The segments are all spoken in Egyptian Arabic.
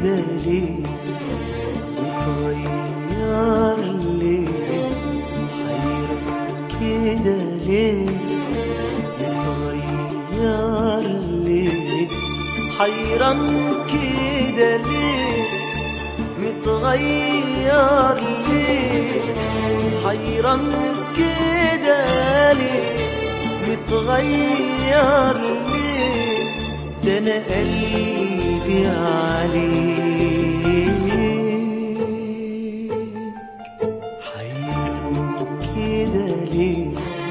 كده ليه متغير ليه حيرك كده ليه متغير ليه حيران كده ليه متغير ليه حيران كده ليه متغير ليه ده انا قلبي عليك حيران كده ليه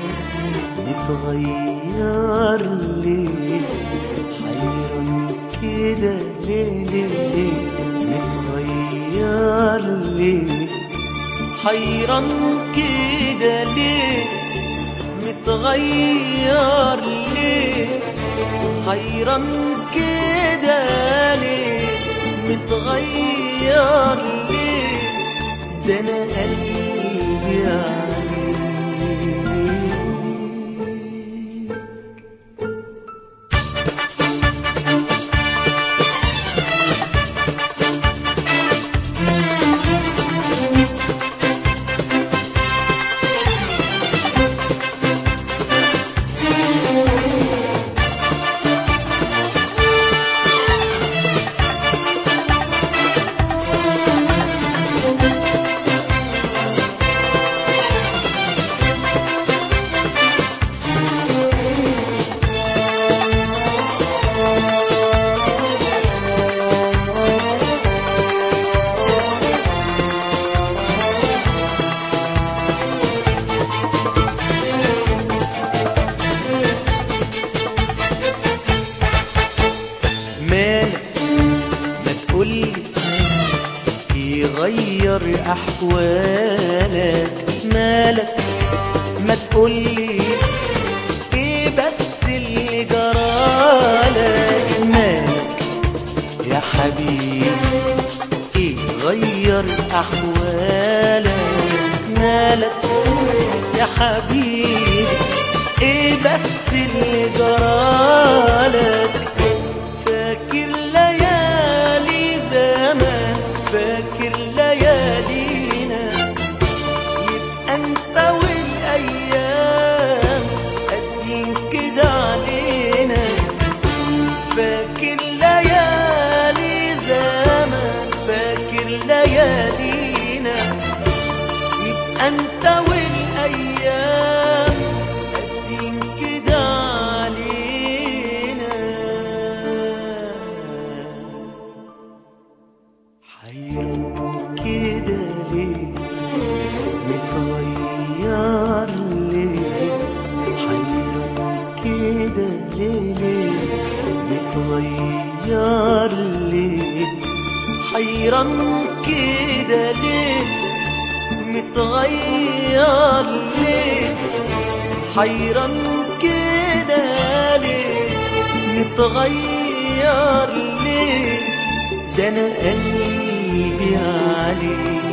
متغير ليه حيران كده ليه ليه ليه متغير ليه حيران كده ليه متغير ليه حيران كده ليه متغير ليه ده انا قلبي عليك مالك ما تقولي يغير احوالك مالك ما تقولي ايه بس اللي جرالك مالك يا حبيبي ايه غير احوالك مالك يا حبيبي ايه بس اللي جرالك فاكر ليالي زمان فاكر ليالينا يبقى انت والايام قاسيين كده علينا فاكر ليالي زمان فاكر ليالينا يبقى انت والايام قاسيين كده علينا حيران كده ليه متغير ليه حيران كده ليه ليه متغير ليه حيران كده ليه متغير ليه حيران كده ليه متغير ليه ده انا قلبي عليك